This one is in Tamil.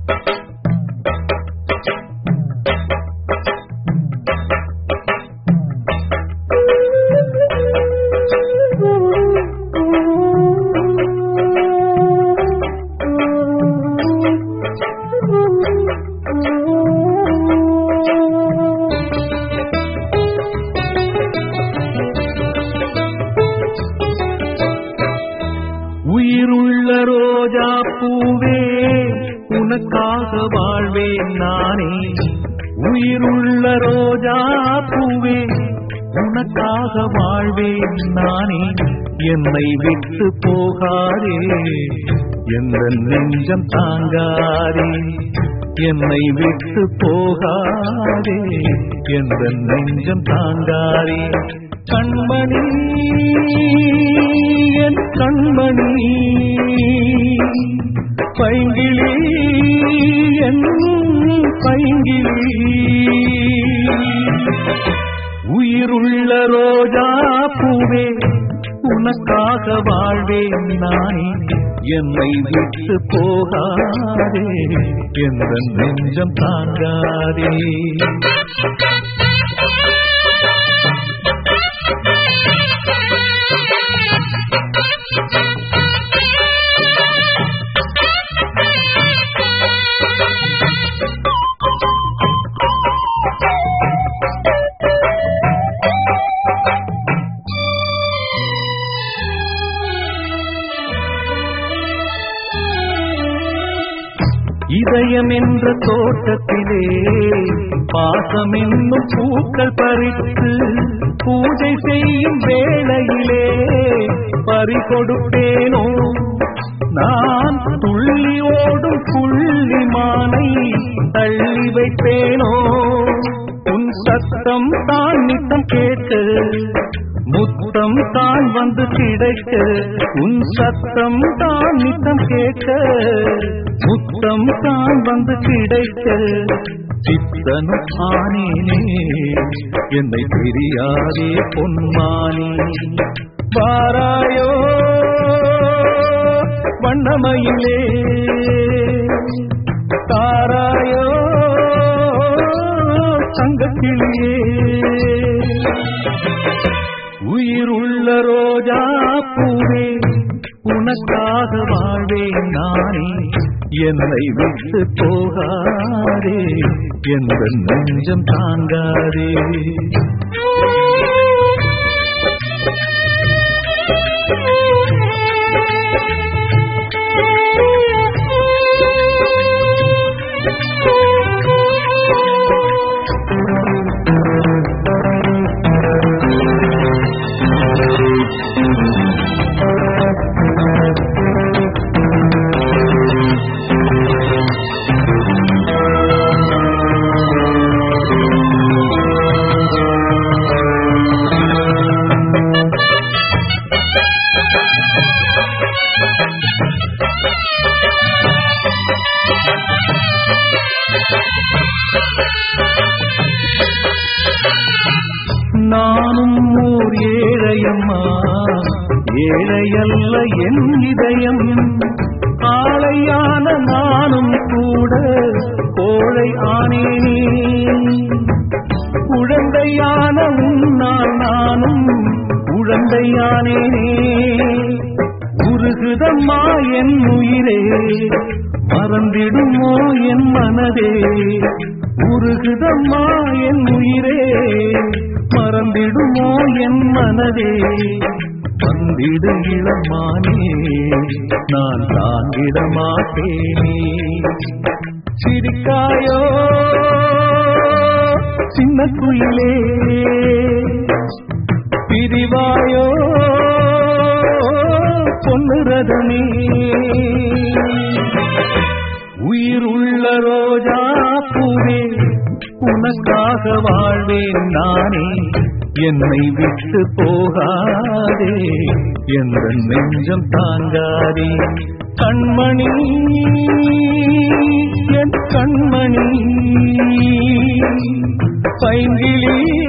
உயிருள்ள ரோஜா பூவே உனக்காக வாழ்வேன் நானே உயிருள்ள ரோஜா பூவே உனக்காக வாழ்வேன் நானே என்னை விட்டு போகாதே எந்த நெஞ்சம் தாங்காதே என்னை விட்டு போகாதே எந்த நெஞ்சம் தாங்காதே கண்மணி என் கண்மணி பைங்கிளி என் பைங்கிளி உயிருள்ள ரோஜா பூவே உனக்காக வாழ்வேன் நானே என்னை விட்டு போகாதே எந்த நெஞ்சம் தாங்காதே இதயம் என்ற தோட்டத்திலே பாசம் என்னும் பூக்கள் பறித்து பூஜை செய்யும் வேளையிலே பறி கொடுப்பேனோ நான் துள்ளி ஓடும் புள்ளி மானை தள்ளி வைப்பேனோ உன் சத்தம் தான் நித்தம் கேட்டு முத்தம் தான் வந்து கிடைக்க உன் சத்தம் தான் நித்தம் கேட்க முத்தம் தான் வந்து கிடைக்க சித்தனும் ஆனேனே என்னை தெரியாதே பொன்மானே வாராயோ வண்ணமயிலே தாராயோ சங்கக்கிளியே உயிருள்ள ரோஜா பூவே உனக்காக வாழ்வேன் நானே என்னை விட்டு போகாதே எந்த நெஞ்சம் தாங்காதே நானும் ஓர் ஏழையம்மா ஏழையல்ல என் இதயம் காளையான நானும் கூட கோழை ஆனேனே குழந்தையான உன்னால் நானும் குழந்தையானேனே உருகுதம்மா என் உயிரே மறந்திடுமோ என் மனதே உருகுதம்மா என் உயிரே மறந்திடுமோ என் மனதே வந்திடு இளமானே நான் தாங்கிட மாட்டேனே சிரிக்காயோ சின்ன குயிலே பிரிவாயோ பொன்னுரதனே உயிருள்ள ரோஜா பூவே உனக்காக வாழ்வேன் நானே என்னை விட்டு போகாதே எந்த நெஞ்சம் தாங்காதே கண்மணி என் கண்மணி பைங்கிளி